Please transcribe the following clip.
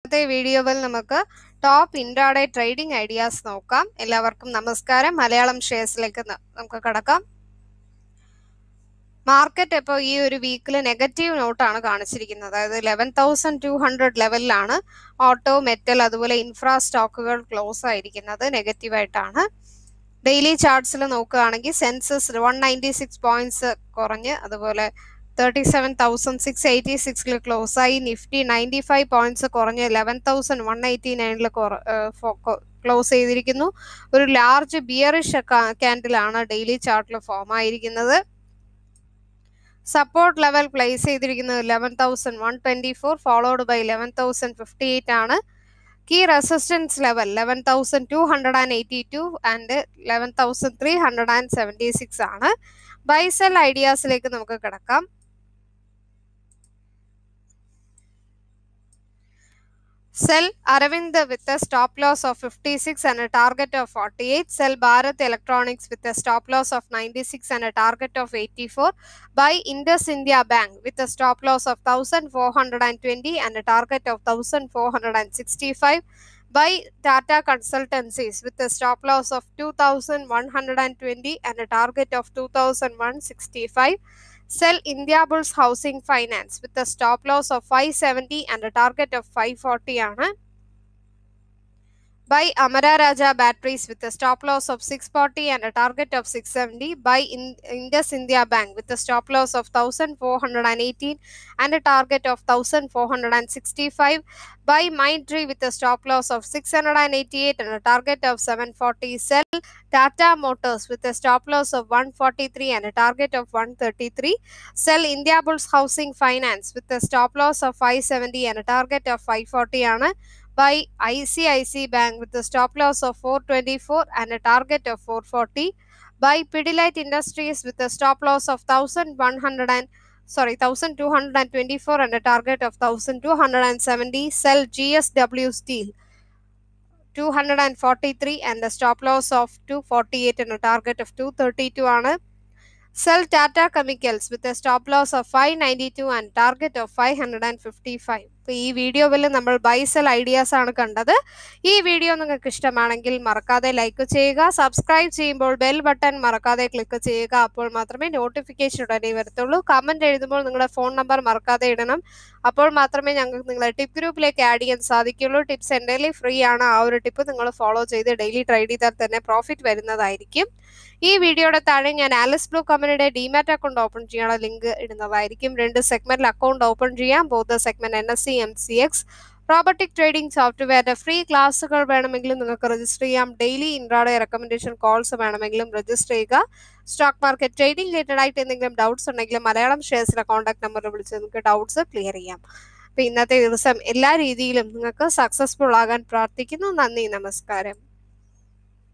ഇന്നത്തെ വീഡിയോയിൽ നമുക്ക് ടോപ്പ് ഇൻട്രാഡേ ട്രേഡിംഗ് ഐഡിയാസ് നോക്കാം എല്ലാവർക്കും നമസ്കാരം മലയാളം ഷെയർസിലേക്ക് ന- നമുക്ക് കടക്കാം മാർക്കറ്റ് ഇപ്പോൾ ഈ ഒരു വീക്കിൽ നെഗറ്റീവ് നോട്ടാണ് കാണിച്ചിരിക്കുന്നത് അതായത് ലെവൻ തൗസൻഡ് ടു ഹൺഡ്രഡ് ലെവലിലാണ് ഓട്ടോ മെറ്റൽ അതുപോലെ ഇൻഫ്രാ സ്റ്റോക്കുകൾ ക്ലോസ് ആയിരിക്കുന്നത് നെഗറ്റീവായിട്ടാണ് ഡെയിലി ചാർട്ട്സിൽ നോക്കുകയാണെങ്കിൽ Sensex one ninety six points കുറഞ്ഞ് അതുപോലെ thirty seven thousand six eighty സിക്സിൽ ക്ലോസ് ആയി നിഫ്റ്റി നയൻറ്റി ഫൈവ് പോയിന്റ്സ് കുറഞ്ഞ് ലെവൻ തൗസൻഡ് വൺ എയ്റ്റി നയനിൽ ക്ലോസ് ചെയ്തിരിക്കുന്നു ഒരു ലാർജ് ബിയറിഷ് ക്യാൻഡിലാണ് ഡെയിലി ചാർട്ടിൽ ഫോം ആയിരിക്കുന്നത് സപ്പോർട്ട് ലെവൽ പ്ലേസ് ചെയ്തിരിക്കുന്നത് eleven thousand one twenty four followed by eleven thousand fifty eight ആണ് key resistance level eleven thousand two hundred and eighty two and eleven thousand three hundred and seventy six ആണ് buy sell ഐഡിയാസിലേക്ക് നമുക്ക് കിടക്കാം Sell Aravind with a stop loss of 56 and a target of 48. Sell Bharat Electronics with a stop loss of 96 and a target of 84. Buy Indus India Bank with a stop loss of 1420 and a target of 1465. Buy Tata Consultancies with a stop loss of 2120 and a target of 2165. Sell India Bulls Housing Finance with a stop loss of 570 and a target of 540 ആണ് Buy Amara Raja batteries with a stop loss of 640 and a target of 670. Buy in Indus India Bank with a stop loss of 1418 and a target of 1465. Buy Mindtree with a stop loss of 688 and a target of 740. Sell Tata Motors with a stop loss of 143 and a target of 133. Sell India Bulls Housing Finance with a stop loss of 570 and a target of 540 ആണ് by ICIC Bank with a stop loss of 424 and a target of 440. By Pidilite Industries with a stop loss of 1100 and sorry 1224 and a target of 1270. Sell GSW Steel 243 and a stop loss of 248 and a target of 232 ആണ് Sell Tata Chemicals with a stop loss of 592 and target of 555. അപ്പോൾ ഈ വീഡിയോയിൽ നമ്മൾ ബൈസെൽ ideas ആണ് കണ്ടത് ഈ video നിങ്ങൾക്ക് ഇഷ്ടമാണെങ്കിൽ മറക്കാതെ ലൈക്ക് ചെയ്യുക സബ്സ്ക്രൈബ് ചെയ്യുമ്പോൾ ബെൽ ബട്ടൺ മറക്കാതെ ക്ലിക്ക് ചെയ്യുക അപ്പോൾ മാത്രമേ നോട്ടിഫിക്കേഷൻ ഉടനെ വരത്തുള്ളൂ കമന്റ് എഴുതുമ്പോൾ നിങ്ങളുടെ ഫോൺ നമ്പർ മറക്കാതെ ഇടണം അപ്പോൾ മാത്രമേ ഞങ്ങൾക്ക് നിങ്ങളെ ടിപ്പ് ഗ്രൂപ്പിലേക്ക് ആഡ് ചെയ്യാൻ സാധിക്കുള്ളൂ ടിപ്സ് എൻ്റെ ഫ്രീ ആണ് ആ ഒരു ടിപ്പ് നിങ്ങൾ ഫോളോ ചെയ്ത് ഡെയിലി ട്രേഡ് ചെയ്താൽ തന്നെ പ്രോഫിറ്റ് വരുന്നതായിരിക്കും ഈ വീഡിയോയുടെ താഴെ ഞാൻ ആലിസ് ബ്ലൂ കമ്പനിയുടെ ഡിമാറ്റ് അക്കൗണ്ട് ഓപ്പൺ ചെയ്യാനുള്ള ലിങ്ക് ഇടുന്നതായിരിക്കും രണ്ട് സെഗ്മെന്റിൽ അക്കൗണ്ട് ഓപ്പൺ ചെയ്യാം both segment N S C M C X robotic trading സോഫ്റ്റ്വെയറിന്റെ ഫ്രീ ക്ലാസ്സുകൾ വേണമെങ്കിലും നിങ്ങൾക്ക് രജിസ്റ്റർ ചെയ്യാം ഡെയിലി ഇൻട്രാഡേ റെക്കമെൻഡേഷൻ കോൾസ് വേണമെങ്കിലും രജിസ്റ്റർ ചെയ്യുക സ്റ്റോക്ക് മാർക്കറ്റ് ട്രേഡിംഗ് റിലേറ്റഡ് ആയിട്ട് എന്തെങ്കിലും ഡൗട്ട്സ് ഉണ്ടെങ്കിലും മലയാളം ഷെയർസിലെ കോൺടാക്ട് നമ്പറിൽ വിളിച്ച് നിങ്ങൾക്ക് ഡൗട്ട്സ് ക്ലിയർ ചെയ്യാം അപ്പൊ ഇന്നത്തെ ദിവസം എല്ലാ രീതിയിലും നിങ്ങൾക്ക് സക്സസ്ഫുൾ ആകാൻ പ്രാർത്ഥിക്കുന്നു നന്ദി നമസ്കാരം